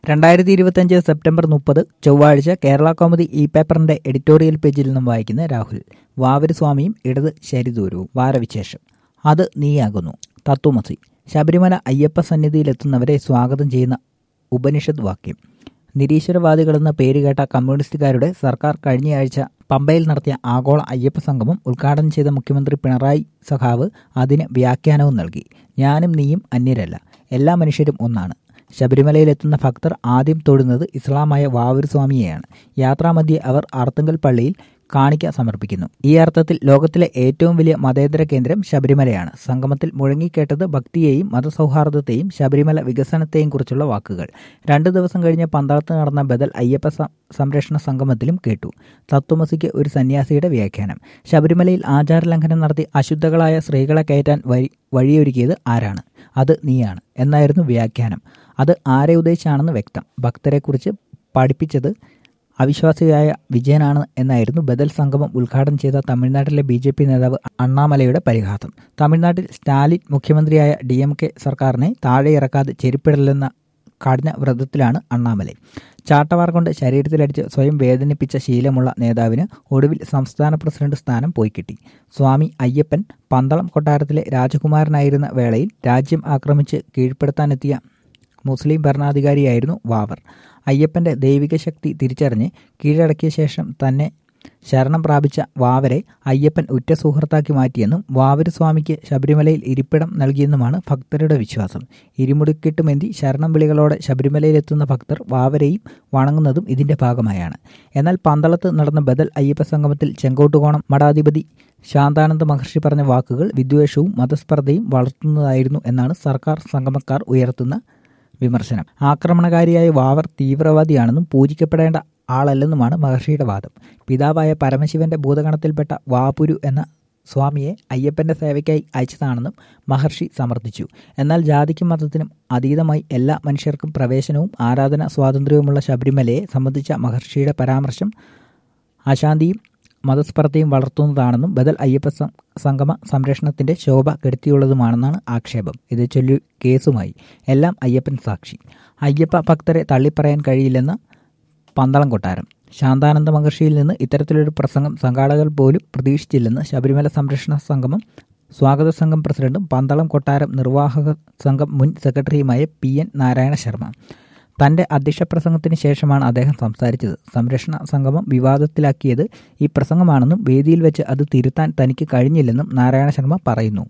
രണ്ടായിരത്തി ഇരുപത്തിയഞ്ച് സെപ്റ്റംബർ മുപ്പത് ചൊവ്വാഴ്ച കേരള കൗമുദി ഇ പേപ്പറിന്റെ എഡിറ്റോറിയൽ പേജിൽ നിന്നും വായിക്കുന്ന രാഹുൽ വാവര് സ്വാമിയും ഇടത് ശരിദൂരവും വാരവിശേഷം അത് നീയാകുന്നു തത്വമസി ശബരിമല അയ്യപ്പ സന്നിധിയിലെത്തുന്നവരെ സ്വാഗതം ചെയ്യുന്ന ഉപനിഷത്ത് വാക്യം നിരീശ്വരവാദികളെന്ന പേരുകേട്ട കമ്മ്യൂണിസ്റ്റുകാരുടെ സർക്കാർ കഴിഞ്ഞയാഴ്ച പമ്പയിൽ നടത്തിയ ആഗോള അയ്യപ്പ സംഗമം ഉദ്ഘാടനം ചെയ്ത മുഖ്യമന്ത്രി പിണറായി സഖാവ് അതിന് വ്യാഖ്യാനവും നൽകി ഞാനും നീയും അന്യരല്ല എല്ലാ മനുഷ്യരും ഒന്നാണ് ശബരിമലയിലെത്തുന്ന ഭക്തർ ആദ്യം തൊഴുന്നത് ഇസ്ലാമായ വാവൂർ സ്വാമിയെയാണ് യാത്രാമധ്യേ അവർ ആർത്തുങ്കൽ പള്ളിയിൽ കാണിക്ക സമർപ്പിക്കുന്നു ഈ അർത്ഥത്തിൽ ലോകത്തിലെ ഏറ്റവും വലിയ മതേതര കേന്ദ്രം ശബരിമലയാണ് സംഗമത്തിൽ മുഴങ്ങിക്കേട്ടത് ഭക്തിയെയും മതസൗഹാർദ്ദത്തെയും ശബരിമല വികസനത്തെയും കുറിച്ചുള്ള വാക്കുകൾ രണ്ടു ദിവസം കഴിഞ്ഞ് പന്തളത്ത് നടന്ന ബദൽ അയ്യപ്പ സംരക്ഷണ സംഗമത്തിലും കേട്ടു തത്വമസിക്ക് ഒരു സന്യാസിയുടെ വ്യാഖ്യാനം ശബരിമലയിൽ ആചാരലംഘനം നടത്തി അശുദ്ധകളായ സ്ത്രീകളെ കയറ്റാൻ വഴി വഴിയൊരുക്കിയത് ആരാണ് അത് നീയാണ് എന്നായിരുന്നു വ്യാഖ്യാനം അത് ആരെ ഉദ്ദേശിച്ചാണെന്ന് വ്യക്തം ഭക്തരെക്കുറിച്ച് പഠിപ്പിച്ചത് അവിശ്വാസിയായ വിജയനാണ് എന്നായിരുന്നു ബദൽ സംഗമം ഉദ്ഘാടനം ചെയ്ത തമിഴ്നാട്ടിലെ ബി ജെ പി നേതാവ് അണ്ണാമലയുടെ പരിഹാസം തമിഴ്നാട്ടിൽ സ്റ്റാലിൻ മുഖ്യമന്ത്രിയായ ഡി എം കെ സർക്കാരിനെ താഴെ ഇറക്കാതെ ചെരുപ്പിടലെന്ന കഠിന വ്രതത്തിലാണ് അണ്ണാമലൈ ചാട്ടവാർ കൊണ്ട് ശരീരത്തിലടിച്ച് സ്വയം വേദനിപ്പിച്ച ശീലമുള്ള നേതാവിന് ഒടുവിൽ സംസ്ഥാന പ്രസിഡന്റ് സ്ഥാനം പോയി കിട്ടി സ്വാമി അയ്യപ്പൻ പന്തളം കൊട്ടാരത്തിലെ രാജകുമാരനായിരുന്ന വേളയിൽ രാജ്യം ആക്രമിച്ച് കീഴ്പ്പെടുത്താനെത്തിയ മുസ്ലിം ഭരണാധികാരിയായിരുന്നു വാവർ അയ്യപ്പന്റെ ദൈവിക ശക്തി തിരിച്ചറിഞ്ഞ് കീഴടക്കിയ ശേഷം തന്നെ ശരണം പ്രാപിച്ച വാവരെ അയ്യപ്പൻ ഉറ്റ സുഹൃത്താക്കി മാറ്റിയെന്നും വാവര് സ്വാമിക്ക് ശബരിമലയിൽ ഇരിപ്പിടം നൽകിയെന്നുമാണ് ഭക്തരുടെ വിശ്വാസം ഇരുമുടിക്കെട്ടുമെന്തി ശരണം വിളികളോടെ ശബരിമലയിലെത്തുന്ന ഭക്തർ വാവരെയും വണങ്ങുന്നതും ഇതിന്റെ ഭാഗമായാണ് എന്നാൽ പന്തളത്ത് നടന്ന ബദൽ അയ്യപ്പ സംഗമത്തിൽ ചെങ്കോട്ടുകോണം മഠാധിപതി ശാന്താനന്ദ മഹർഷി പറഞ്ഞ വാക്കുകൾ വിദ്വേഷവും മതസ്പർദ്ധയും വളർത്തുന്നതായിരുന്നു എന്നാണ് സർക്കാർ സംഗമക്കാർ ഉയർത്തുന്ന വിമർശനം ആക്രമണകാരിയായ വാവർ തീവ്രവാദിയാണെന്നും പൂജിക്കപ്പെടേണ്ട ആളല്ലെന്നുമാണ് മഹർഷിയുടെ വാദം പിതാവായ പരമശിവന്റെ ഭൂതഗണത്തിൽപ്പെട്ട വാപുരു എന്ന സ്വാമിയെ അയ്യപ്പന്റെ സേവയ്ക്കായി അയച്ചതാണെന്നും മഹർഷി സമർത്ഥിച്ചു എന്നാൽ ജാതിക്കും മതത്തിനും അതീതമായി എല്ലാ മനുഷ്യർക്കും പ്രവേശനവും ആരാധന സ്വാതന്ത്ര്യവുമുള്ള ശബരിമലയെ സംബന്ധിച്ച മഹർഷിയുടെ പരാമർശം അശാന്തിയും മതസ്പർദ്ധയും വളർത്തുന്നതാണെന്നും ബദൽ അയ്യപ്പ സംഗമ സംരക്ഷണത്തിന്റെ ശോഭ കെടുത്തിയുള്ളതുമാണെന്നാണ് ആക്ഷേപം ഇത് ചൊല്ലി കേസുമായി എല്ലാം അയ്യപ്പൻ സാക്ഷി അയ്യപ്പ ഭക്തരെ തള്ളിപ്പറയാൻ കഴിയില്ലെന്ന പന്തളം കൊട്ടാരം ശാന്താനന്ദ മഹർഷിയിൽ നിന്ന് ഇത്തരത്തിലൊരു പ്രസംഗം സംഘാടകർ പോലും പ്രതീക്ഷിച്ചില്ലെന്ന് ശബരിമല സംരക്ഷണ സംഗമം സ്വാഗത സംഘം പ്രസിഡന്റും പന്തളം കൊട്ടാരം നിർവാഹക സംഘം മുൻ സെക്രട്ടറിയുമായ പി എൻ നാരായണ ശർമ്മ തന്റെ അധ്യക്ഷ പ്രസംഗത്തിന് ശേഷമാണ് അദ്ദേഹം സംസാരിച്ചത് സംരക്ഷണ സംഗമം വിവാദത്തിലാക്കിയത് ഈ പ്രസംഗമാണെന്നും വേദിയിൽ വെച്ച് അത് തിരുത്താൻ തനിക്ക് കഴിഞ്ഞില്ലെന്നും നാരായണ ശർമ്മ പറയുന്നു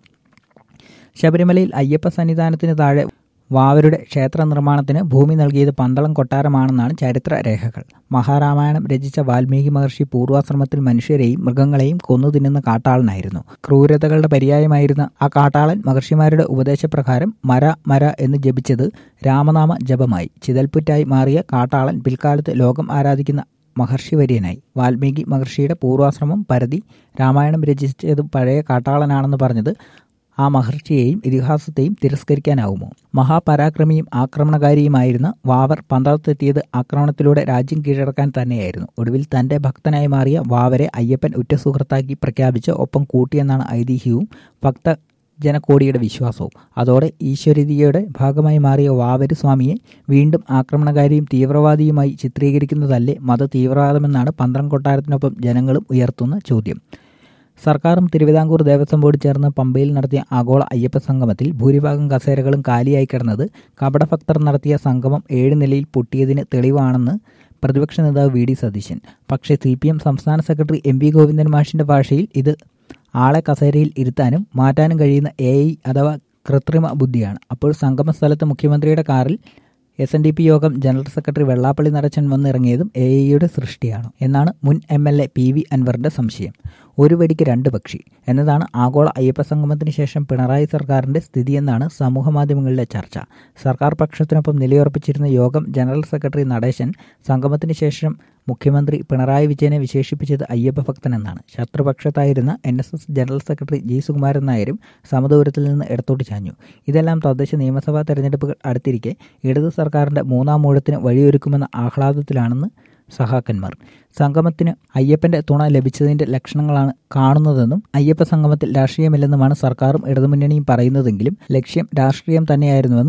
ശബരിമലയിൽ അയ്യപ്പ സന്നിധാനത്തിന് താഴെ വാവരുടെ ക്ഷേത്ര നിർമ്മാണത്തിന് ഭൂമി നൽകിയത് പന്തളം കൊട്ടാരമാണെന്നാണ് ചരിത്ര രേഖകൾ മഹാരാമായണം രചിച്ച വാൽമീകി മഹർഷി പൂർവാശ്രമത്തിൽ മനുഷ്യരെയും മൃഗങ്ങളെയും കൊന്നു തിന്നുന്ന കാട്ടാളനായിരുന്നു ക്രൂരതകളുടെ പര്യായമായിരുന്ന ആ കാട്ടാളൻ മഹർഷിമാരുടെ ഉപദേശപ്രകാരം മര മര എന്ന് ജപിച്ചത് രാമനാമ ജപമായി ചിതൽപുറ്റായി മാറിയ കാട്ടാളൻ പിൽക്കാലത്ത് ലോകം ആരാധിക്കുന്ന മഹർഷി വര്യനായി വാൽമീകി മഹർഷിയുടെ പൂർവാശ്രമം പരതി രാമായണം രചിച്ചത് പഴയ കാട്ടാളനാണെന്ന് പറഞ്ഞത് ആ മഹർഷിയെയും ഇതിഹാസത്തെയും തിരസ്കരിക്കാനാവുമോ മഹാപരാക്രമിയും ആക്രമണകാരിയുമായിരുന്ന വാവർ പന്തളത്തെത്തിയത് ആക്രമണത്തിലൂടെ രാജ്യം കീഴടക്കാൻ തന്നെയായിരുന്നു ഒടുവിൽ തന്റെ ഭക്തനായി മാറിയ വാവരെ അയ്യപ്പൻ ഉറ്റ സുഹൃത്താക്കി പ്രഖ്യാപിച്ച് ഒപ്പം കൂട്ടിയെന്നാണ് ഐതിഹ്യവും ഭക്ത ജനകോടിയുടെ വിശ്വാസവും അതോടെ ഈശ്വരീയയുടെ ഭാഗമായി മാറിയ വാവര് സ്വാമിയെ വീണ്ടും ആക്രമണകാരിയും തീവ്രവാദിയുമായി ചിത്രീകരിക്കുന്നതല്ലേ മത തീവ്രവാദമെന്നാണ് പന്ത്രം കൊട്ടാരത്തിനൊപ്പം ജനങ്ങളും ഉയർത്തുന്ന ചോദ്യം സർക്കാരും തിരുവിതാംകൂർ ദേവസ്വം ബോർഡ് ചേർന്ന് പമ്പയിൽ നടത്തിയ ആഗോള അയ്യപ്പ സംഗമത്തിൽ ഭൂരിഭാഗം കസേരകളും കാലിയായി കിടന്നത് കപടഭക്തർ നടത്തിയ സംഗമം ഏഴ് നിലയിൽ പൊട്ടിയതിന് തെളിവാണെന്ന് പ്രതിപക്ഷ നേതാവ് വി ഡി സതീശൻ പക്ഷേ സി പി എം സംസ്ഥാന സെക്രട്ടറി എം വി ഗോവിന്ദൻ മാഷിന്റെ ഭാഷയിൽ ഇത് ആളെ കസേരയിൽ ഇരുത്താനും മാറ്റാനും കഴിയുന്ന എ ഐ അഥവാ കൃത്രിമ ബുദ്ധിയാണ് അപ്പോൾ സംഗമ സ്ഥലത്ത് മുഖ്യമന്ത്രിയുടെ കാറിൽ എസ് എൻ ഡി പി യോഗം ജനറൽ സെക്രട്ടറി വെള്ളാപ്പള്ളി നടച്ചൻ വന്നിറങ്ങിയതും എ ഐയുടെ സൃഷ്ടിയാണ് എന്നാണ് മുൻ M L A P V അൻവറിന്റെ സംശയം ഒരു വെടിക്ക് രണ്ട് പക്ഷി എന്നതാണ് ആഗോള അയ്യപ്പ സംഗമത്തിന് ശേഷം പിണറായി സർക്കാരിന്റെ സ്ഥിതിയെന്നാണ് സമൂഹമാധ്യമങ്ങളിലെ ചർച്ച സർക്കാർ പക്ഷത്തിനൊപ്പം നിലയുറപ്പിച്ചിരുന്ന യോഗം ജനറൽ സെക്രട്ടറി നടേശൻ സംഗമത്തിന് ശേഷം മുഖ്യമന്ത്രി പിണറായി വിജയനെ വിശേഷിപ്പിച്ചത് അയ്യപ്പ ഭക്തനെന്നാണ് ശത്രുപക്ഷത്തായിരുന്ന N S S general secretary G Sukumaran നായരും സമദൂരത്തിൽ നിന്ന് ഇടത്തോട്ട് ചാഞ്ഞു ഇതെല്ലാം തദ്ദേശ നിയമസഭാ തെരഞ്ഞെടുപ്പുകൾ അടുത്തിരിക്കെ ഇടത് സർക്കാരിന്റെ മൂന്നാം മൂഴത്തിന് വഴിയൊരുക്കുമെന്ന ആഹ്ലാദത്തിലാണെന്ന് സഹാക്കന്മാർ സംഗമത്തിന് അയ്യപ്പന്റെ തുണ ലഭിച്ചതിന്റെ ലക്ഷണങ്ങളാണ് കാണുന്നതെന്നും അയ്യപ്പ സംഗമത്തിൽ രാഷ്ട്രീയമില്ലെന്നുമാണ് സർക്കാരും ഇടതുമുന്നണിയും പറയുന്നതെങ്കിലും ലക്ഷ്യം രാഷ്ട്രീയം തന്നെയായിരുന്നുവെന്ന്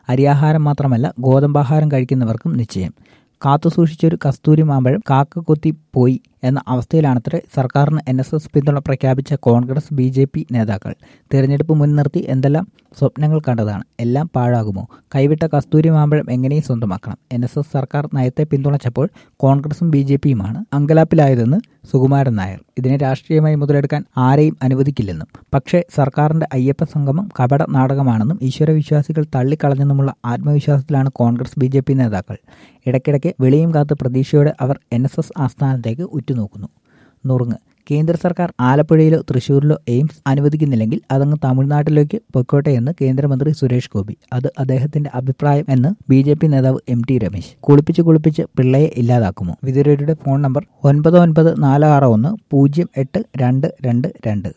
അരിയാഹാരം മാത്രമല്ല ഗോതമ്പാഹാരം കഴിക്കുന്നവർക്കും നിശ്ചയം കാത്തുസൂക്ഷിച്ചൊരു കസ്തൂരി മാമ്പഴം കാക്ക കൊത്തി പോയി എന്ന അവസ്ഥയിലാണത്രേ സർക്കാരിന് എൻ എസ് എസ് പിന്തുണ പ്രഖ്യാപിച്ച കോൺഗ്രസ് ബി ജെ പി നേതാക്കൾ തിരഞ്ഞെടുപ്പ് മുൻനിർത്തി എന്തെല്ലാം സ്വപ്നങ്ങൾ കണ്ടതാണ് എല്ലാം പാഴാകുമോ കൈവിട്ട കസ്തൂരി മാമ്പഴം എങ്ങനെയും സ്വന്തമാക്കണം എൻ എസ് എസ് സർക്കാർ നയത്തെ പിന്തുണച്ചപ്പോൾ കോൺഗ്രസും ബി ജെ പിയുമാണ് അങ്കലാപ്പിലായതെന്ന് സുകുമാരൻ നായർ ഇതിനെ രാഷ്ട്രീയമായി മുതലെടുക്കാൻ ആരെയും അനുവദിക്കില്ലെന്നും പക്ഷേ സർക്കാരിന്റെ അയ്യപ്പ സംഗമം കപട നാടകമാണെന്നും ഈശ്വരവിശ്വാസികൾ തള്ളിക്കളഞ്ഞെന്നുമുള്ള ആത്മവിശ്വാസത്തിലാണ് കോൺഗ്രസ് ബി ജെ പി നേതാക്കൾ ഇടയ്ക്കിടയ്ക്ക് വെളിയും കാത്ത് പ്രതീക്ഷയോടെ അവർ എൻ എസ് എസ് ആസ്ഥാനത്തേക്ക് ഉറ്റുനോക്കുന്നു നുറുങ്ങ് കേന്ദ്ര സർക്കാർ ആലപ്പുഴയിലോ തൃശൂരിലോ എയിംസ് അനുവദിക്കുന്നില്ലെങ്കിൽ അതങ്ങ് തമിഴ്നാട്ടിലേക്ക് പൊയ്ക്കോട്ടെ എന്ന് കേന്ദ്രമന്ത്രി സുരേഷ് ഗോപി അത് അദ്ദേഹത്തിന്റെ അഭിപ്രായം എന്ന് ബി ജെ പി നേതാവ് എം ടി രമേശ് കുളിപ്പിച്ച് കുളിപ്പിച്ച് പിള്ളയെ ഇല്ലാതാക്കുമോ വിതുരരുടെ ഫോൺ നമ്പർ ഒൻപത് ഒൻപത് നാല് ആറ് ഒന്ന് പൂജ്യം എട്ട് രണ്ട് രണ്ട് രണ്ട്